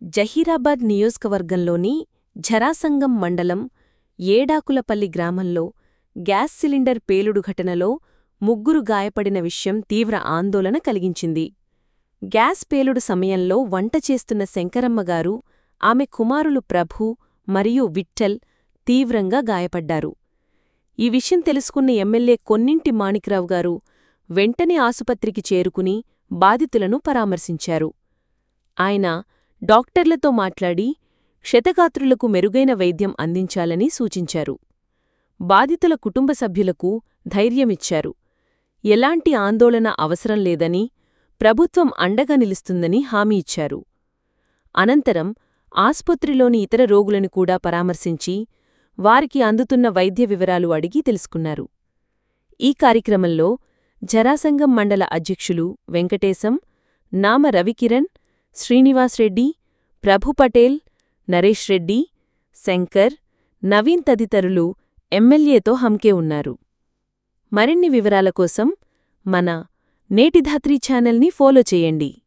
జహీరాబాద్ నియోజకవర్గంలోని ఝరాసంగం మండలం ఏడాకులపల్లి గ్రామంలో గ్యాస్ సిలిండర్ పేలుడు ఘటనలో ముగ్గురు గాయపడిన విషయం తీవ్ర ఆందోళన కలిగించింది గ్యాస్ పేలుడు సమయంలో వంట చేస్తున్న శంకరమ్మగారు ఆమె కుమారులు ప్రభు మరియు విఠ్ఠల్ తీవ్రంగా గాయపడ్డారు ఈ విషయం తెలుసుకున్న ఎమ్మెల్యే కొన్నింటి మాణిక్రావు గారు వెంటనే ఆసుపత్రికి చేరుకుని బాధితులను పరామర్శించారు ఆయన డాక్టర్లతో మాట్లాడి క్షతగాత్రులకు మెరుగైన వైద్యం అందించాలని సూచించారు బాధితుల కుటుంబ సభ్యులకు ధైర్యమిచ్చారు ఎలాంటి ఆందోళన అవసరం లేదని ప్రభుత్వం అండగా నిలుస్తుందని హామీ ఇచ్చారు అనంతరం ఆస్పత్రిలోని ఇతర రోగులను కూడా పరామర్శించి వారికి అందుతున్న వైద్య వివరాలు అడిగి తెలుసుకున్నారు ఈ కార్యక్రమంలో జరాసంగం మండల అధ్యక్షులు వెంకటేశం నామ రవికిరణ్ శ్రీనివాస్రెడ్డి ప్రభు పటేల్ నరేష్ రెడ్డి శంకర్ నవీన్ తదితరులు ఎమ్మెల్యేతో హంకే ఉన్నారు మరిన్ని వివరాల కోసం మన నేటిధాత్రి ఛానల్ని ఫాలో చేయండి